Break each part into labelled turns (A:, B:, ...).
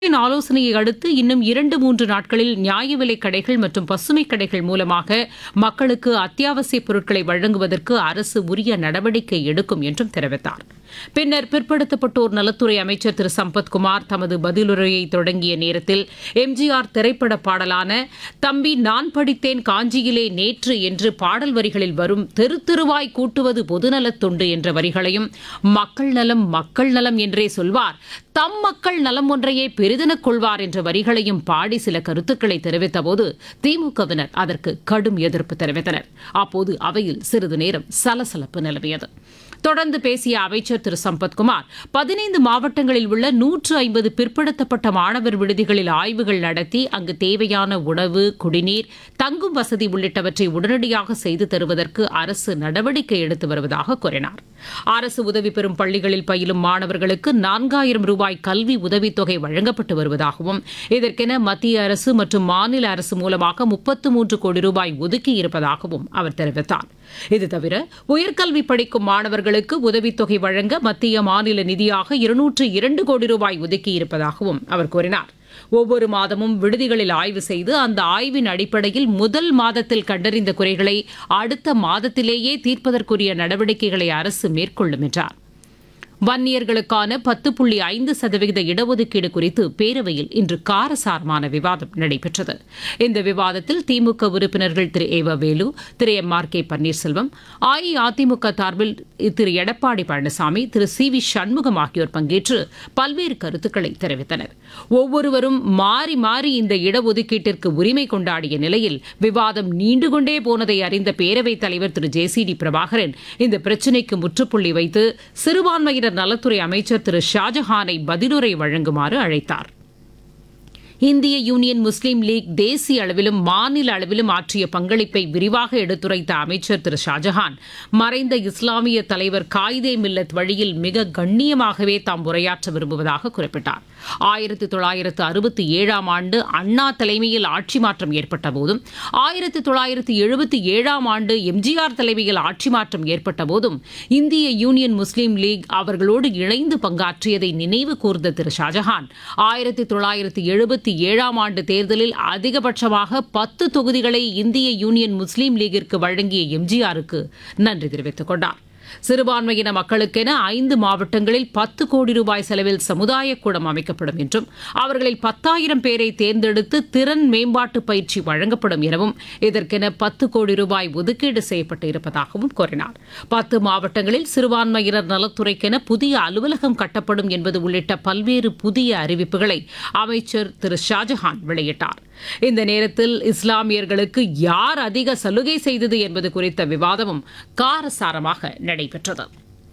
A: அரசின் ஆலோசனையை அடுத்து இன்னும் இரண்டு மூன்று நாட்களில் நியாய விலைக் கடைகள் மற்றும் பசுமை கடைகள் மூலமாக மக்களுக்கு அத்தியாவசிய பொருட்களை வழங்குவதற்கு அரசு உரிய நடவடிக்கை எடுக்கும் என்றும் தெரிவித்தார் பின்னர் பிற்படுத்தப்பட்டோர் நலத்துறை அமைச்சர் திரு சம்பத்குமார் தமது பதிலுரையை தொடங்கிய நேரத்தில் எம்ஜிஆர் திரைப்பட பாடலான தம்பி நான் படித்தேன் காஞ்சியிலே நேற்று என்று பாடல் வரிகளில் வரும் தெரு தெருவாய் கூட்டுவது பொதுநலத் தொண்டு என்ற வரிகளையும் மக்கள் நலம் மக்கள் நலம் என்றே சொல்வார் தம் மக்கள் நலம் ஒன்றையே பெரிதெனக் கொள்வார் என்ற வரிகளையும் பாடி சில கருத்துக்களை தெரிவித்தபோது திமுகவினர் அதற்கு கடும் எதிர்ப்பு தெரிவித்தனர் அப்போது அவையில் சிறிது நேரம் சலசலப்பு நிலவியது தொடர்ந்து பேசிய அமைச்சர் திரு சம்பத்குமார் பதினைந்து மாவட்டங்களில் உள்ள நூற்று ஐம்பது பிற்படுத்தப்பட்ட மாணவர் விடுதிகளில் ஆய்வுகள் நடத்தி அங்கு தேவையான உணவு குடிநீர் தங்கும் வசதி உள்ளிட்டவற்றை உடனடியாக செய்து தருவதற்கு அரசு நடவடிக்கை எடுத்து வருவதாக கூறினார் அரசு உதவி பெறும் பள்ளிகளில் பயிலும் மாணவர்களுக்கு நான்காயிரம் ரூபாய் கல்வி உதவித்தொகை வழங்கப்பட்டு வருவதாகவும் இதற்கென மத்திய அரசு மற்றும் மாநில அரசு மூலமாக முப்பத்து மூன்று கோடி ரூபாய் ஒதுக்கியிருப்பதாகவும் அவர் தெரிவித்தார் இது தவிர உயர்கல்வி படிக்கும் மாணவர்களுக்கு உதவித்தொகை வழங்க மத்திய மாநில நிதியாக இருநூற்று இரண்டு கோடி ரூபாய் ஒதுக்கியிருப்பதாகவும் அவர் கூறினார் ஒவ்வொரு மாதமும் விடுதிகளில் ஆய்வு செய்து அந்த ஆய்வின் அடிப்படையில் முதல் மாதத்தில் கண்டறிந்த குறைகளை அடுத்த மாதத்திலேயே தீர்ப்பதற்குரிய நடவடிக்கைகளை அரசு மேற்கொள்ளும் என்றார் வன்னியர்களுக்கான பத்து புள்ளி ஐந்து சதவிகித இடஒதுக்கீடு குறித்து பேரவையில் இன்று காரசாரமான விவாதம் நடைபெற்றது இந்த விவாதத்தில் திமுக உறுப்பினர்கள் திரு ஏவ Velu Thiru M R K Panneerselvam AIADMK சார்பில் திரு எடப்பாடி பழனிசாமி திரு சி வி சண்முகம் ஆகியோர் பங்கேற்று பல்வேறு கருத்துக்களை தெரிவித்தனர் ஒவ்வொருவரும் மாறி மாறி இந்த இடஒதுக்கீட்டிற்கு உரிமை கொண்டாடிய நிலையில் விவாதம் நீண்டு கொண்டே போனதை அறிந்த பேரவைத் தலைவர் Thiru J C D Prabhakaran இந்த பிரச்சினைக்கு முற்றுப்புள்ளி வைத்து சிறுபான்மையினர் நலத்துறை அமைச்சர் திரு ஷாஜஹானை பதிலுரை வழங்குமாறு அழைத்தார் இந்திய யூனியன் முஸ்லீம் லீக் தேசிய அளவிலும் மாநில அளவிலும் ஆற்றிய பங்களிப்பை விரிவாக எடுத்துரைத்த அமைச்சர் திரு ஷாஜஹான் மறைந்த இஸ்லாமிய தலைவர் காயிதே மில்லத் வழியில் மிக கண்ணியமாகவே தாம் உரையாற்ற விரும்புவதாக குறிப்பிட்டார் ஆயிரத்தி தொள்ளாயிரத்து அறுபத்தி ஏழாம் ஆண்டு அண்ணா தலைமையில் ஆட்சி மாற்றம் ஏற்பட்ட போதும் ஆயிரத்தி தொள்ளாயிரத்து எழுபத்தி ஏழாம் ஆண்டு எம்ஜிஆர் தலைமையில் ஆட்சி மாற்றம் ஏற்பட்ட போதும் இந்திய யூனியன் முஸ்லீம் லீக் அவர்களோடு இணைந்து பங்காற்றியதை நினைவு கூர்ந்த திரு ஷாஜஹான் ஆயிரத்தி தொள்ளாயிரத்து எழுபத்தி ஏழாம் ஆண்டு தேர்தலில் அதிகபட்சமாக பத்து தொகுதிகளை இந்திய யூனியன் முஸ்லீம் லீகிற்கு வழங்கிய எம்ஜிஆருக்கு நன்றி தெரிவித்துக் கொண்டார் சிறுபான்மையின மக்களுக்கென ஐந்து மாவட்டங்களில் பத்து கோடி ரூபாய் செலவில் சமுதாய கூடம் அமைக்கப்படும் என்றும் அவர்களில் பத்தாயிரம் பேரை தேர்ந்தெடுத்து திறன் மேம்பாட்டு பயிற்சி வழங்கப்படும் எனவும் இதற்கென பத்து கோடி ரூபாய் ஒதுக்கீடு செய்யப்பட்டு இருப்பதாகவும் கூறினார் பத்து மாவட்டங்களில் சிறுபான்மையினர் நலத்துறைக்கென புதிய அலுவலகம் கட்டப்படும் என்பது உள்ளிட்ட பல்வேறு புதிய அறிவிப்புகளை அமைச்சர் திரு ஷாஜஹான் வெளியிட்டார் இந்த நேரத்தில் இஸ்லாமியர்களுக்கு யார் அதிக சலுகை செய்தது என்பது குறித்த விவாதமும் காரசாரமாக நடைபெற்றது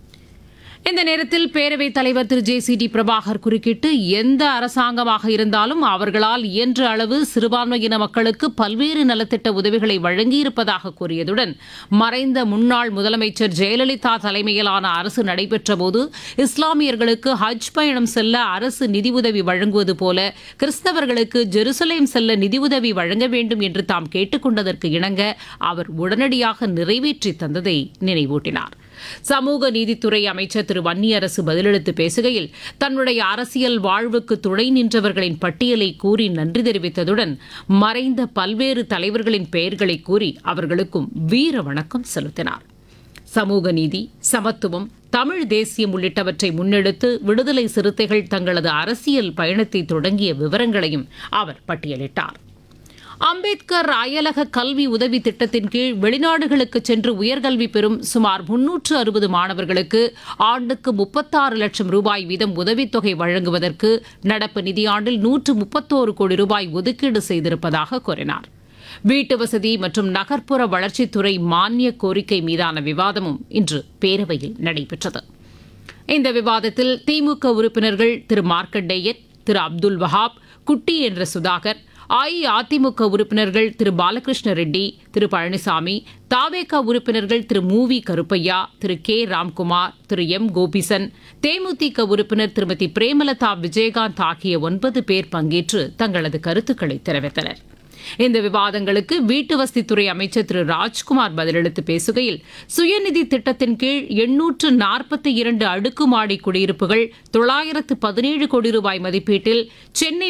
A: இந்த நேரத்தில் பேரவைத் தலைவர் Thiru J C D Prabhakar குறுக்கிட்டு எந்த அரசாங்கமாக இருந்தாலும் அவர்களால் இயன்ற அளவு சிறுபான்மையின மக்களுக்கு பல்வேறு நலத்திட்ட உதவிகளை வழங்கியிருப்பதாக கூறியதுடன் மறைந்த முன்னாள் முதலமைச்சர் ஜெயலலிதா தலைமையிலான அரசு நடைபெற்றபோது இஸ்லாமியர்களுக்கு ஹஜ் பயணம் செல்ல அரசு நிதியுதவி வழங்குவது போல கிறிஸ்தவர்களுக்கு ஜெருசலேம் செல்ல நிதியுதவி வழங்க வேண்டும் என்று தாம் கேட்டுக் கொண்டதற்கு இணங்க அவர் உடனடியாக நிறைவேற்றி தந்ததை நினைவூட்டினார் சமூக நீதித்துறை அமைச்சர் திரு வன்னியரசு பதிலளித்து பேசுகையில் தன்னுடைய அரசியல் வாழ்வுக்கு துணை நின்றவர்களின் பட்டியலை கூறி நன்றி தெரிவித்ததுடன் மறைந்த பல்வேறு தலைவர்களின் பெயர்களை கூறி அவர்களுக்கும் வீர வணக்கம் செலுத்தினார் சமூக நீதி சமத்துவம் தமிழ் தேசியம் உள்ளிட்டவற்றை முன்னெடுத்து விடுதலை சிறுத்தைகள் தங்களது அரசியல் பயணத்தை தொடங்கிய விவரங்களையும் அவர் பட்டியலிட்டார் அம்பேத்கர் அயலக கல்வி உதவி திட்டத்தின் கீழ் வெளிநாடுகளுக்கு சென்று உயர்கல்வி பெறும் சுமார் முன்னூற்று அறுபது மாணவர்களுக்கு ஆண்டுக்கு முப்பத்தாறு லட்சம் ரூபாய் வீதம் உதவித்தொகை வழங்குவதற்கு நடப்பு நிதியாண்டில் நூற்று முப்பத்தோரு கோடி ரூபாய் ஒதுக்கீடு செய்திருப்பதாக கூறினார் வீட்டு வசதி மற்றும் நகர்ப்புற வளர்ச்சித்துறை மானிய கோரிக்கை மீதான விவாதமும் இன்று பேரவையில் நடைபெற்றது இந்த விவாதத்தில் திமுக உறுப்பினர்கள் திரு மார்க்கண்டேயன் திரு அப்துல் வஹாப் குட்டி என்ற சுதாகர் அஇஅதிமுக உறுப்பினர்கள் திரு பாலகிருஷ்ண ரெட்டி திரு பழனிசாமி தாவேக உறுப்பினர்கள் திரு மூவி கருப்பையா திரு கே ராம்குமார் திரு எம் கோபிசன் தேமுதிக உறுப்பினர் திருமதி பிரேமலதா விஜயகாந்த் ஆகிய ஒன்பது பேர் பங்கேற்று தங்களது கருத்துக்களை தெரிவித்தனர் இந்த விவாதங்களுக்கு வீட்டு வசதித்துறை அமைச்சர் திரு ராஜ்குமார் பதிலளித்து பேசுகையில் சுயநிதி திட்டத்தின் கீழ் எண்ணூற்று நாற்பத்தி இரண்டு அடுக்குமாடி குடியிருப்புகள் தொள்ளாயிரத்து பதினேழு கோடி ரூபாய் மதிப்பீட்டில் சென்னை